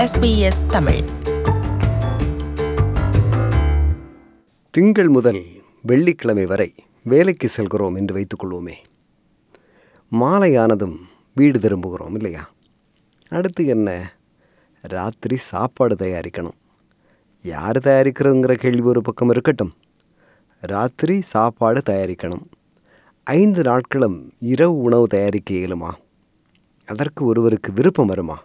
SBS Tamil திங்கள் முதல் வெள்ளிக்கிழமை வரை வேலைக்கு செல்கிறோம் என்று வைத்துக்கொள்வோமே மாலையானதும் வீடு திரும்புகிறோம் இல்லையா அடுத்து என்ன ராத்திரி சாப்பாடு தயாரிக்கணும் யார் தயாரிக்கிறதுங்கிற கேள்வி ஒரு பக்கம் இருக்கட்டும் ராத்திரி சாப்பாடு தயாரிக்கணும் ஐந்து நாட்களும் இரவு உணவு தயாரிக்க இயலுமா அதற்கு ஒருவருக்கு விருப்பம் வருமா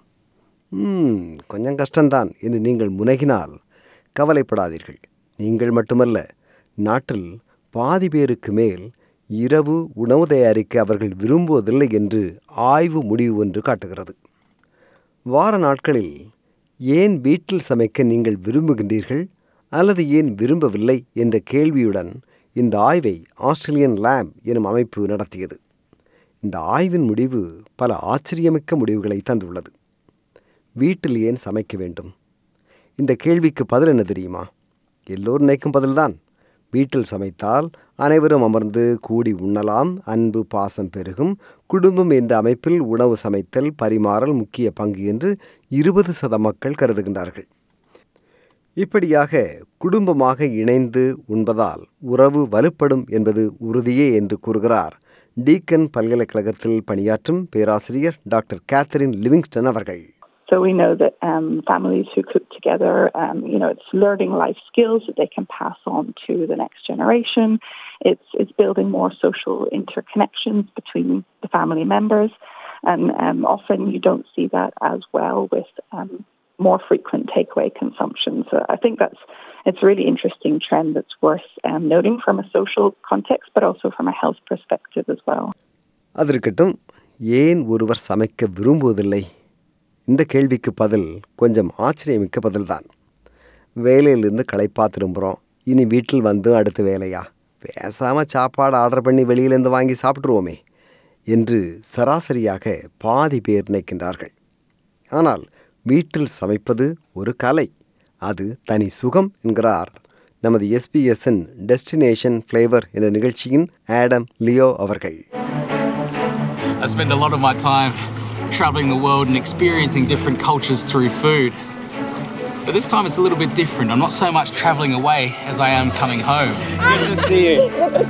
ம் கொஞ்சம் கஷ்டம்தான் என்று நீங்கள் முனகினால் கவலைப்படாதீர்கள் நீங்கள் மட்டுமல்ல நாட்டில் பாதி பேருக்கு மேல் இரவு உணவு தயாரிக்க அவர்கள் விரும்புவதில்லை என்று ஆய்வு முடிவு ஒன்று காட்டுகிறது வார நாட்களில் ஏன் வீட்டில் சமைக்க நீங்கள் விரும்புகின்றீர்கள் அல்லது ஏன் விரும்பவில்லை என்ற கேள்வியுடன் இந்த ஆய்வை ஆஸ்திரேலியன் லேப் எனும் அமைப்பு நடத்தியது இந்த ஆய்வின் முடிவு பல ஆச்சரியமிக்க முடிவுகளை தந்துள்ளது வீட்டில் ஏன் சமைக்க வேண்டும் இந்த கேள்விக்கு பதில் என்ன தெரியுமா எல்லோரும் நினைக்கும் பதில்தான் வீட்டில் சமைத்தால் அனைவரும் அமர்ந்து கூடி உண்ணலாம் அன்பு பாசம் பெருகும் குடும்பம் என்ற அமைப்பில் உணவு சமைத்தல் பரிமாறல் முக்கிய பங்கு என்று இருபது சத மக்கள் கருதுகின்றார்கள் இப்படியாக குடும்பமாக இணைந்து உண்பதால் உறவு வலுப்படும் என்பது உறுதியே என்று கூறுகிறார் டீக்கன் பல்கலைக்கழகத்தில் பணியாற்றும் பேராசிரியர் டாக்டர் கேத்தரின் லிவிங்ஸ்டன் அவர்கள் So we know that um, families who cook together, um, you know, it's learning life skills that they can pass on to the next generation. It's it's building more social interconnections between the family members, and um, often you don't see that as well with um, more frequent takeaway consumption. So I think that's it's a really interesting trend that's worth um, noting from a social context, but also from a health perspective as well. அதற்கட்டும் ஏன் ஒருவர் சமைக்க விரும்புவதில்லை இந்த கேள்விக்கு பதில் கொஞ்சம் ஆச்சரியமிக்க பதில்தான் வேலையிலிருந்து களைப்பா திரும்புகிறோம் இனி வீட்டில் வந்து அடுத்த வேலையா பேசாமல் சாப்பாடு ஆர்டர் பண்ணி வெளியிலேருந்து வாங்கி சாப்பிட்ருவோமே என்று சராசரியாக பாதி பேர் நினைக்கின்றார்கள் ஆனால் வீட்டில் சமைப்பது ஒரு கலை அது தனி சுகம் என்கிறார் நமது எஸ்பிஎஸ்ஸின் டெஸ்டினேஷன் ஃப்ளேவர் என்ற நிகழ்ச்சியின் ஆடம் லியோ அவர்கள் I spend a lot of my time traveling the world and experiencing different cultures through food. But this time it's a little bit different. I'm not so much traveling away as I am coming home. Good to see you.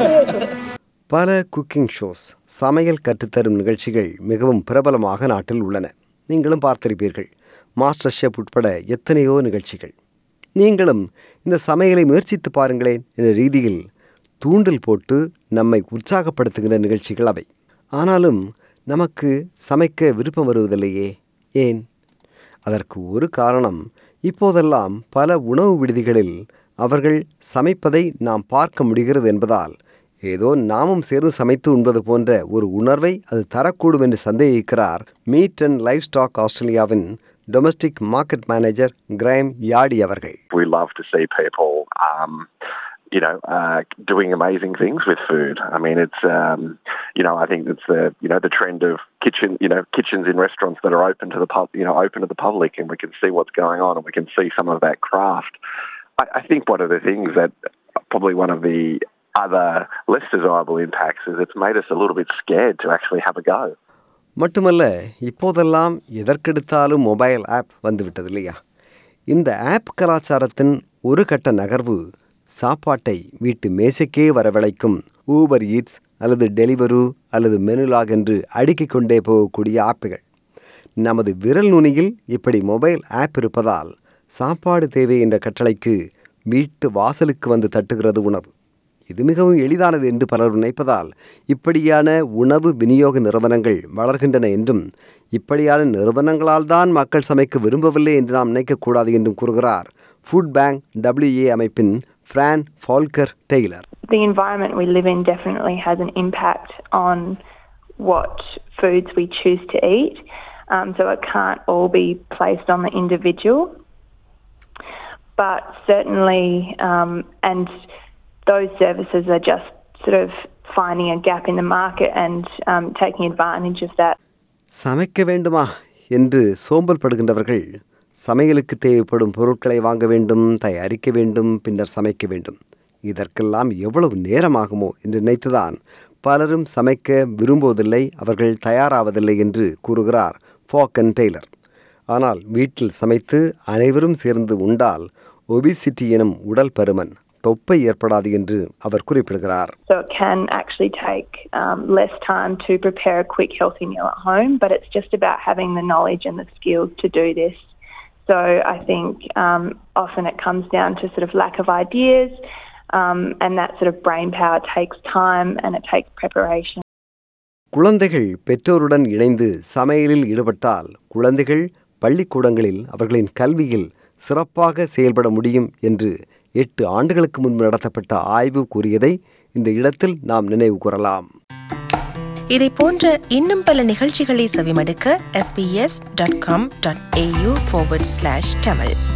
பல cooking shows சமையல் கற்றுத்தரும் நிகழ்ச்சிகள் மிகவும் பிரபலமாக நாட்டில் உள்ளன நீங்களும் பார்த்திருப்பீர்கள் மாஸ்டர் ஷெஃப் உட்பட எத்தனையோ நிகழ்ச்சிகள் நீங்களும் இந்த சமையலை முயற்சித்து பாருங்களேன் என்ற ரீதியில் தூண்டில் போட்டு நம்மை உற்சாகப்படுத்துகிற நிகழ்ச்சிகள் அவை ஆனாலும் நமக்கு சமைக்க விருப்பம் வருவதில்லையே ஏன் அதற்கு ஒரு காரணம் இப்போதெல்லாம் பல உணவு விடுதிகளில் அவர்கள் சமைப்பதை நாம் பார்க்க முடிகிறது என்பதால் ஏதோ நாமும் சேர்ந்து சமைத்து உண்பது போன்ற ஒரு உணர்வை அது தரக்கூடும் என்று சந்தேகிக்கிறார் மீட் அண்ட் லைஃப் ஸ்டாக் ஆஸ்திரேலியாவின் டொமஸ்டிக் மார்க்கெட் மேனேஜர் கிரைம் யாடி அவர்கள் we love to see people, um, you know, uh, doing amazing things with food. I mean, it's, um, you know, I think it's the, you know, the trend of kitchen, you know, kitchens in restaurants that are open to the pub, you know, open to the public, and we can see what's going on, and we can see some of that craft. I, I think one of the things that probably one of the other less desirable impacts is it's made us a little bit scared to actually have a go. மட்டுமல்ல இப்போதெல்லாம் எதற்கெடுத்தாலும் mobile app வந்துவிட்டது இல்லையா இந்த app கலாச்சாரத்தின் ஒரு கட்ட நகர்வு சாப்பாட்டை வீட்டு மேசைக்கே வரவழைக்கும் ஊபர் ஈட்ஸ் அல்லது டெலிவரு அல்லது மெனுலாக் என்று அடுக்கிக் கொண்டே போகக்கூடிய ஆப்புகள் நமது விரல் நுனியில் இப்படி மொபைல் ஆப் இருப்பதால் சாப்பாடு தேவை என்ற கட்டளைக்கு வீட்டு வாசலுக்கு வந்து தட்டுகிறது உணவு இது மிகவும் எளிதானது என்று பலர் நினைப்பதால் இப்படியான உணவு விநியோக நிறுவனங்கள் வளர்கின்றன என்றும் இப்படியான நிறுவனங்களால் தான் மக்கள் சமைக்க விரும்பவில்லை என்று நாம் நினைக்கக்கூடாது என்றும் கூறுகிறார் ஃபுட் பேங்க் டபிள்யூஏ அமைப்பின் Fran Falker Taylor the environment we live in definitely has an impact on what foods we choose to eat. Um, so it can't all be placed on the individual. But certainly, um, and those services are just sort of finding a gap in the market and um, taking advantage of that. சமைக்க வேண்டுமா என்று சோம்பல் படுகின்றவர்கள் சமையலுக்கு தேவைப்படும் பொருட்களை வாங்க வேண்டும் தயாரிக்க வேண்டும் பின்னர் சமைக்க வேண்டும் இதற்கெல்லாம் எவ்வளவு நேரமாகுமோ என்று நினைத்துதான் பலரும் சமைக்க விரும்புவதில்லை அவர்கள் தயாராவதில்லை என்று கூறுகிறார் ஃபாக்கன் டெய்லர் ஆனால் வீட்டில் சமைத்து அனைவரும் சேர்ந்து உண்டால் ஒபிசிட்டி எனும் உடல் பருமன் தொப்பை ஏற்படாது என்று அவர் குறிப்பிடுகிறார் So it can actually take um, less time to prepare a quick healthy meal at home, but it's just about having the knowledge and the skills to do this. So I think um, often it comes down to sort of lack of ideas, um, and that sort of brain power takes time and it takes preparation. குழந்தைகள் பெற்றோருடன் இணைந்து சமையலில் ஈடுபட்டால் குழந்தைகள் பள்ளிக்கூடங்களில் அவர்களின் கல்வியில் சிறப்பாக செயல்பட முடியும் என்று எட்டு ஆண்டுகளுக்கு முன்பு நடத்தப்பட்ட ஆய்வு கூறியதை இந்த இடத்தில் நாம் நினைவு கூறலாம் இதை போன்ற இன்னும் பல நிகழ்ச்சிகளை செவிமடுக்க sbs.com.au forward slash tamil